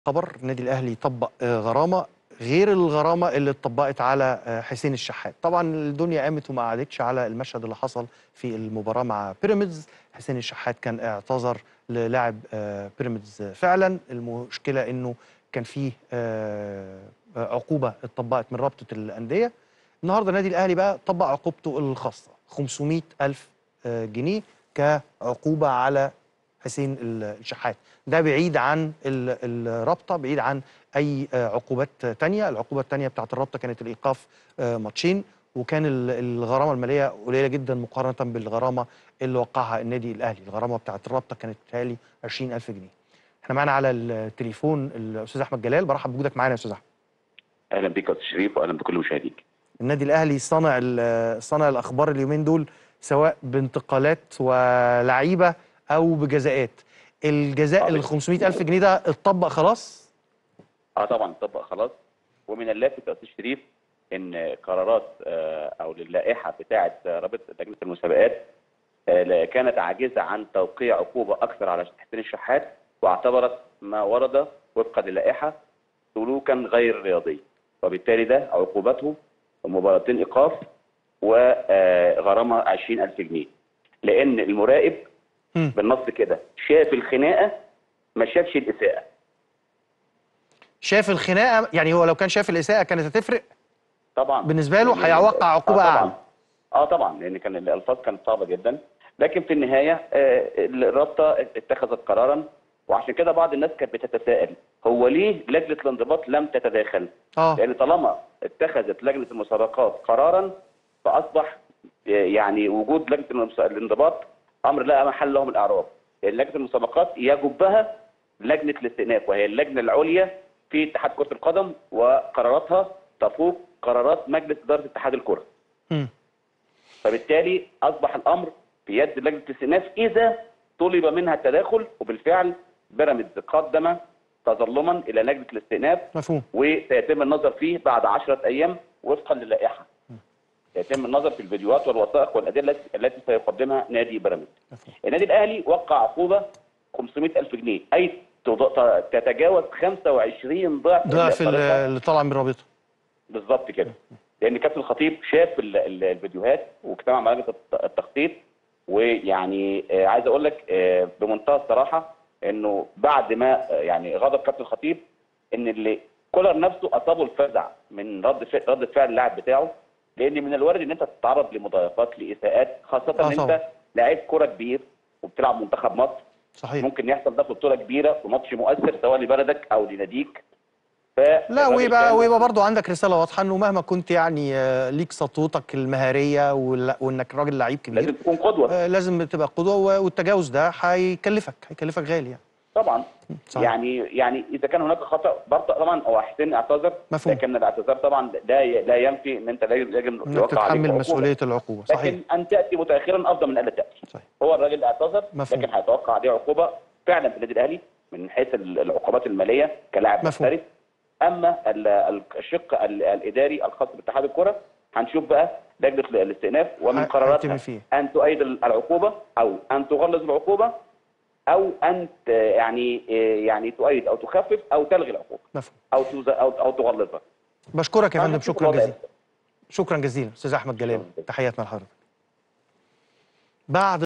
خبر النادي الاهلي طبق آه، غرامه غير الغرامه اللي اتطبقت على آه، حسين الشحات طبعا الدنيا قامت وما قعدتش على المشهد اللي حصل في المباراه مع بيراميدز حسين الشحات كان اعتذر للاعب آه، بيراميدز فعلا المشكله انه كان فيه آه، آه، عقوبه اتطبقت من رابطه الانديه النهارده النادي الاهلي بقى طبق عقوبته الخاصه 500 الف آه، جنيه كعقوبه على حسين الشحات ده بعيد عن ال- الرابطه بعيد عن اي آه، عقوبات تانية العقوبه التانية بتاعت الرابطه كانت الايقاف آه، ماتشين وكان ال- الغرامه الماليه قليله جدا مقارنه بالغرامه اللي وقعها النادي الاهلي الغرامه بتاعت الرابطه كانت بتهيألي 20000 جنيه احنا معانا على التليفون الاستاذ احمد جلال برحب بوجودك معانا يا استاذ احمد اهلا بك يا استاذ شريف واهلا بكل مشاهديك النادي الاهلي صنع ال- صنع الاخبار اليومين دول سواء بانتقالات ولعيبه او بجزاءات الجزاء ال 500 الف جنيه ده اتطبق خلاص اه طبعا طبق خلاص ومن اللافت يا استاذ شريف ان قرارات آه، او اللائحه بتاعه رابطه لجنه المسابقات آه، لا- كانت عاجزه عن توقيع عقوبه اكثر على حسين الشحات واعتبرت ما ورد وفقا للائحه سلوكا غير رياضي وبالتالي ده عقوبته مباراتين ايقاف وغرامه 20000 جنيه لان المراقب مم. بالنص كده شاف الخناقه ما شافش الاساءه شاف الخناقه يعني هو لو كان شاف الاساءه كانت هتفرق طبعا بالنسبة له لأن- هيوقع عقوبة آه أعلى. طبعا اه طبعا لان كان الالفاظ كانت صعبه جدا لكن في النهايه آه الرابطه اتخذت قرارا وعشان كده بعض الناس كانت بتتساءل هو ليه لجنه الانضباط لم تتداخل؟ اه لان طالما اتخذت لجنه المسابقات قرارا فاصبح آه، يعني وجود لجنه المس- الانضباط امر لا محل له من الاعراب لان لجنه المسابقات يجبها لجنه الاستئناف وهي اللجنه العليا في اتحاد كره القدم وقراراتها تفوق قرارات مجلس اداره اتحاد الكره مم. فبالتالي اصبح الامر في يد لجنه الاستئناف اذا طلب منها التداخل وبالفعل بيراميدز قدم تظلما الى لجنه الاستئناف مفهوم وسيتم النظر فيه بعد 10 ايام وفقا للائحه. سيتم النظر في الفيديوهات والوثائق والادله التي- التي سيقدمها نادي بيراميدز. مفهوم النادي الاهلي وقع عقوبه 500 الف جنيه اي تض- ت- تتجاوز 25 ضعف ضعف ال- الطريقة. اللي طالع من الرابطه بالظبط كده لان كابتن الخطيب شاف ال- ال- الفيديوهات واجتمع مع لجنه الت- التخطيط ويعني آه، عايز اقول لك آه، بمنتهى الصراحه انه بعد ما آه، يعني غضب كابتن الخطيب ان اللي كولر نفسه اصابه الفزع من رد فعل رد فعل اللاعب بتاعه لان من الوارد ان انت تتعرض لمضايقات لاساءات خاصه آه ان طبعا. انت لعيب كره كبير وبتلعب منتخب مصر صحيح ممكن يحصل ده في بطوله كبيره في ماتش مؤثر سواء لبلدك او لناديك ف لا ويبقى ويبقى برضه عندك رساله واضحه انه مهما كنت يعني آه، ليك سطوتك المهاريه وال- وانك راجل لعيب كبير لازم تكون قدوه آه، لازم تبقى قدوه و- والتجاوز ده هيكلفك هيكلفك غالي يعني طبعا صحيح. يعني يعني اذا كان هناك خطا برضه طبعا هو حسين اعتذر مفهوم. لكن الاعتذار طبعا لا لا ينفي ان انت لازم لازم انك يوقع عليك تتحمل عقوبة. مسؤوليه العقوبه صحيح لكن ان تاتي متاخرا افضل من الا تاتي صحيح هو الراجل اعتذر مفهوم. لكن هيتوقع عليه عقوبه فعلا في النادي الاهلي من حيث ال- العقوبات الماليه كلاعب مفهوم. محترف اما ال- ال- الشق ال- الاداري الخاص باتحاد الكره هنشوف بقى لجنه الاستئناف ومن ه- قراراتها هيتم فيه. ان تؤيد العقوبه او ان تغلظ العقوبه او ان ت- يعني يعني تؤيد او تخفف او تلغي العقوبه مفهوم او توز- او او تغلظها بشكرك يا فندم هنشوف شكرا الوضع جزيلا شكرا جزيلا استاذ احمد جلال شكراً. تحياتنا لحضرتك بعد